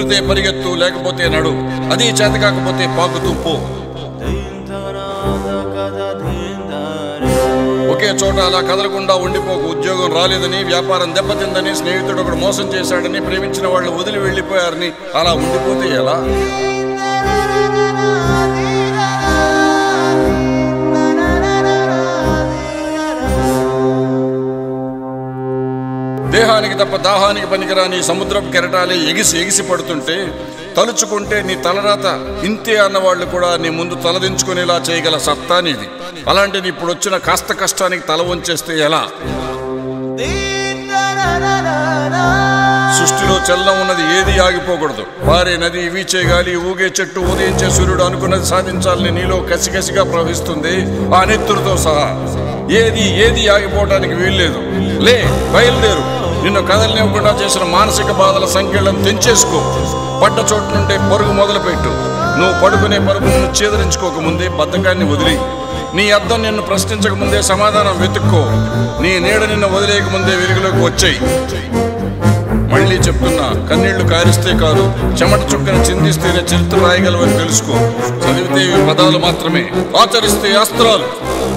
కుదిరితే పరిగెత్తు లేకపోతే నడు అది చేత కాకపోతే పాకుతూ పో ఒకే చోట అలా కదలకుండా ఉండిపోకు ఉద్యోగం రాలేదని వ్యాపారం దెబ్బతిందని స్నేహితుడు ఒకడు మోసం చేశాడని ప్రేమించిన వాళ్ళు వదిలి వెళ్ళిపోయారని అలా ఉండిపోతే ఎలా దేహానికి తప్ప దాహానికి పనికిరాని సముద్రపు కెరటాలే ఎగిసి ఎగిసి పడుతుంటే తలుచుకుంటే నీ తలరాత ఇంతే అన్నవాళ్ళు కూడా నీ ముందు తలదించుకునేలా చేయగల సత్తా నీది అలాంటిది ఇప్పుడు వచ్చిన కాస్త కష్టానికి తల వంచేస్తే ఎలా సృష్టిలో చలనం ఉన్నది ఏది ఆగిపోకూడదు పారే నది వీచే గాలి ఊగే చెట్టు ఉదయించే సూర్యుడు అనుకున్నది సాధించాలని నీలో కసికసిగా ప్రవహిస్తుంది ఆ నెత్తురుతో సహా ఏది ఏది ఆగిపోవడానికి వీల్లేదు లే బయలుదేరు నిన్ను కదలనివ్వకుండా చేసిన మానసిక బాధల సంఖ్యలను తెంచేసుకో పడ్డ చోటు నుండే పరుగు మొదలుపెట్టు నువ్వు పడుకునే పరుగును ఛేదరించుకోక ముందే బద్ధకాన్ని వదిలి నీ అద్దం నిన్ను ప్రశ్నించక ముందే సమాధానం వెతుక్కో నీ నీడ నిన్ను వదిలేయక ముందే వెలుగులోకి వచ్చాయి మళ్ళీ చెప్తున్నా కన్నీళ్లు కారిస్తే కాదు చెమట చుక్కను చిందిస్తేనే చరిత్ర రాయగలవని తెలుసుకో చదివితే ఇవి పదాలు మాత్రమే ఆచరిస్తే అస్త్రాలు